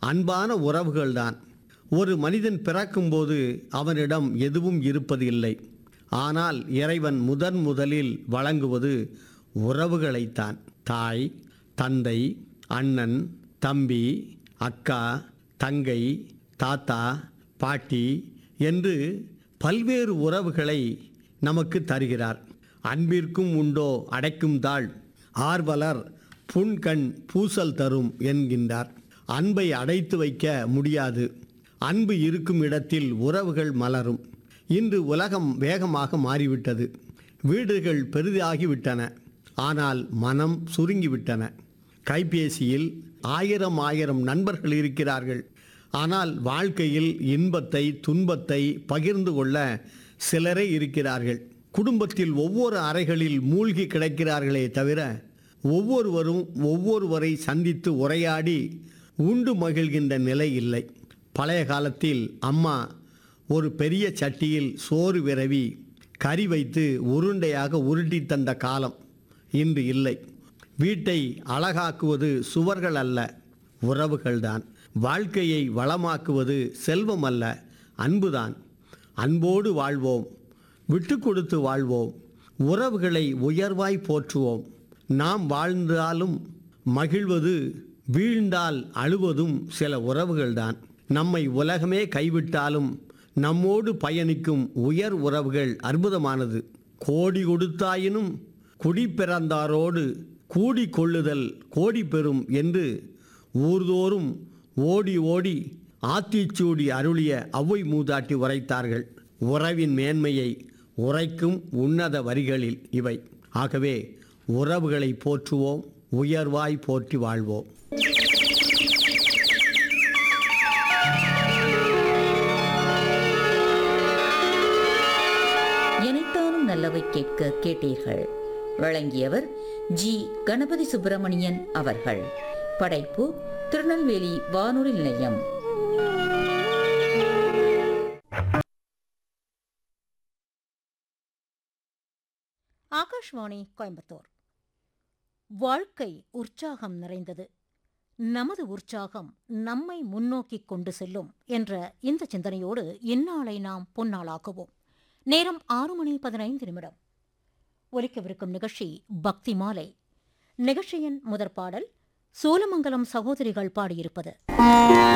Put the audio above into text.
அன்பான உறவுகள்தான் ஒரு மனிதன் பிறக்கும்போது அவனிடம் எதுவும் இருப்பது இல்லை ஆனால் இறைவன் முதன் முதலில் வழங்குவது உறவுகளைத்தான் தாய் தந்தை அண்ணன் தம்பி அக்கா தங்கை தாத்தா பாட்டி என்று பல்வேறு உறவுகளை நமக்கு தருகிறார் அன்பிற்கும் உண்டோ அடைக்கும் தாழ் ஆர்வலர் புண்கண் பூசல் தரும் என்கின்றார் அன்பை அடைத்து வைக்க முடியாது அன்பு இருக்கும் இடத்தில் உறவுகள் மலரும் இன்று உலகம் வேகமாக மாறிவிட்டது வீடுகள் பெரிதாகிவிட்டன ஆனால் மனம் சுருங்கிவிட்டன கைபேசியில் ஆயிரம் ஆயிரம் நண்பர்கள் இருக்கிறார்கள் ஆனால் வாழ்க்கையில் இன்பத்தை துன்பத்தை பகிர்ந்து கொள்ள சிலரே இருக்கிறார்கள் குடும்பத்தில் ஒவ்வொரு அறைகளில் மூழ்கி கிடக்கிறார்களே தவிர ஒவ்வொருவரும் ஒவ்வொருவரை சந்தித்து உரையாடி உண்டு மகிழ்கின்ற நிலை இல்லை பழைய காலத்தில் அம்மா ஒரு பெரிய சட்டியில் சோறு விரவி கறி வைத்து உருண்டையாக உருட்டி தந்த காலம் இன்று இல்லை வீட்டை அழகாக்குவது சுவர்கள் அல்ல உறவுகள்தான் வாழ்க்கையை வளமாக்குவது செல்வம் அல்ல அன்புதான் அன்போடு வாழ்வோம் விட்டு கொடுத்து வாழ்வோம் உறவுகளை உயர்வாய் போற்றுவோம் நாம் வாழ்ந்தாலும் மகிழ்வது வீழ்ந்தால் அழுவதும் சில உறவுகள்தான் நம்மை உலகமே கைவிட்டாலும் நம்மோடு பயணிக்கும் உயர் உறவுகள் அற்புதமானது கோடி கொடுத்தாயினும் குடி பிறந்தாரோடு கூடி கொள்ளுதல் கோடி பெறும் என்று ஊர்தோறும் ஓடி ஓடி ஆத்திச்சூடி அருளிய அவ்வை மூதாட்டி உரைத்தார்கள் உறவின் மேன்மையை உரைக்கும் உன்னத வரிகளில் இவை ஆகவே உறவுகளை போற்றுவோம் உயர்வாய் போற்றி வாழ்வோம் எனைத்தானும் நல்லவை கேட்க கேட்டீர்கள் வழங்கியவர் ஜி கணபதி சுப்பிரமணியன் அவர்கள் படைப்பு திருநெல்வேலி வானொலி நிலையம் ஆகாஷ்வாணி கோயம்புத்தூர் வாழ்க்கை உற்சாகம் நிறைந்தது நமது உற்சாகம் நம்மை முன்னோக்கி கொண்டு செல்லும் என்ற இந்த சிந்தனையோடு இந்நாளை நாம் பொன்னாளாக்குவோம் நேரம் ஆறு மணி பதினைந்து நிமிடம் ஒலிக்கவிருக்கும் நிகழ்ச்சி பக்தி மாலை நிகழ்ச்சியின் முதற் பாடல் சோலமங்கலம் சகோதரிகள் பாடியிருப்பது